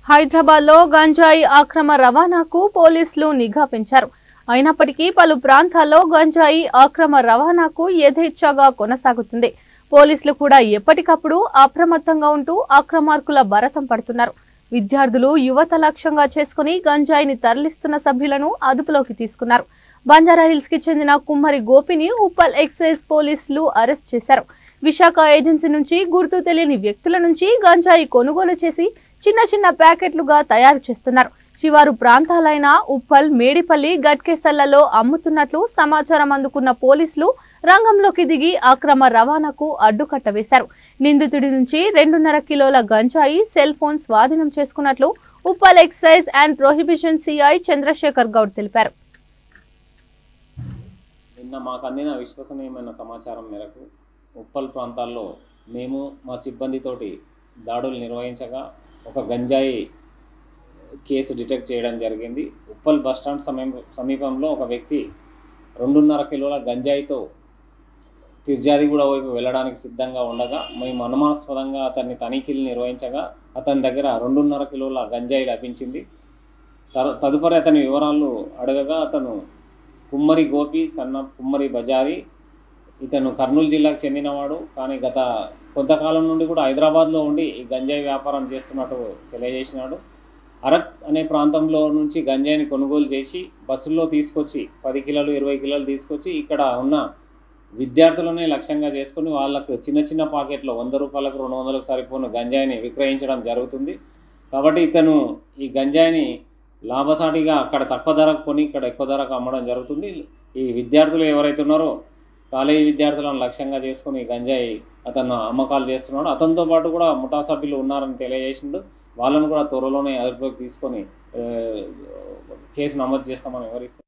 హైదరాబాద్ లో గంజాయి అక్రమ రవాణాకు పోలీసులు నిఘా పెంచారు అయినప్పటికీ పలు ప్రాంతాల్లో గంజాయి అక్రమ రవాణాకు యథేచ్ఛగా కొనసాగుతుంది పోలీసులు కూడా ఎప్పటికప్పుడు అప్రమత్తంగా ఉంటూ అక్రమార్కుల భరతం పడుతున్నారు విద్యార్థులు యువత లక్ష్యంగా చేసుకుని గంజాయిని తరలిస్తున్న సభ్యులను అదుపులోకి తీసుకున్నారు బంజారాహిల్స్ కి చెందిన కుమ్మరి గోపిని ఉప్పల్ ఎక్సైజ్ పోలీసులు అరెస్ట్ చేశారు విశాఖ ఏజెన్సీ నుంచి గుర్తు తెలియని వ్యక్తుల నుంచి గంజాయి కొనుగోలు చేసి చిన్న చిన్న ప్యాకెట్లుగా తయారు చేస్తున్నారు శివారు ప్రాంతాలైన ఉప్పల్ మేడిపల్లి గట్కేసర్లలో అమ్ముతున్నట్లు సమాచారం అందుకున్న పోలీసులు రంగంలోకి దిగి అక్రమ రవాణాకు అడ్డుకట్ట వేశారు నిందితుడి నుంచి రెండున్నర కిలోల గంజాయి సెల్ ఫోన్ స్వాధీనం చేసుకున్నట్లు Uppal excise and prohibition CI Chandrasekhar Goud తెలిపారు నిన్న మాకు అందిన విశ్వసనీయమైన సమాచారం మేరకు ఉప్పల్ ప్రాంతాల్లో మేము మా సిబ్బందితోటి దాడులు నిర్వహించగా ఒక గంజాయి కేసు డిటెక్ట్ చేయడం జరిగింది ఉప్పల్ బస్టాండ్ సమీప సమీపంలో ఒక వ్యక్తి రెండున్నర కిలోల గంజాయితో ఫిర్జాదిగూడ వైపు వెళ్ళడానికి సిద్ధంగా ఉండగా మేము అనుమానాస్పదంగా అతన్ని తనిఖీలు నిర్వహించగా అతని దగ్గర రెండున్నర కిలోల గంజాయి లభించింది తర- తదుపరి అతని వివరాలు అడగగా అతను కుమ్మరి గోపి సన్న కుమ్మరి బజారి ఇతను కర్నూలు జిల్లాకు చెందినవాడు కానీ గత కొంతకాలం నుండి కూడా హైదరాబాద్లో ఉండి ఈ గంజాయి వ్యాపారం చేస్తున్నట్టు తెలియజేసినాడు అరక్ అనే ప్రాంతంలో నుంచి గంజాయిని కొనుగోలు చేసి బస్సుల్లో తీసుకొచ్చి పది కిలోలు ఇరవై కిలోలు తీసుకొచ్చి ఇక్కడ ఉన్న విద్యార్థులనే లక్ష్యంగా చేసుకుని వాళ్ళకు చిన్న చిన్న పాకెట్లో వంద రూపాయలకు రెండు వందలకు సరిపోను గంజాయిని విక్రయించడం జరుగుతుంది కాబట్టి ఇతను ఈ గంజాయిని లాభసాటిగా అక్కడ తక్కువ ధరకు కొని ఇక్కడ ఎక్కువ ధరకు అమ్మడం జరుగుతుంది ఈ విద్యార్థులు ఎవరైతే ఉన్నారో కాలేజీ విద్యార్థులను లక్ష్యంగా చేసుకుని ఈ గంజాయి అతను అమ్మకాలు చేస్తున్నాడు అతనితో పాటు కూడా ముఠా సభ్యులు ఉన్నారని తెలియజేసిండు వాళ్ళను కూడా త్వరలోనే అదుపులోకి తీసుకొని ఆ, కేసు నమోదు చేస్తామని వివరిస్తున్నాం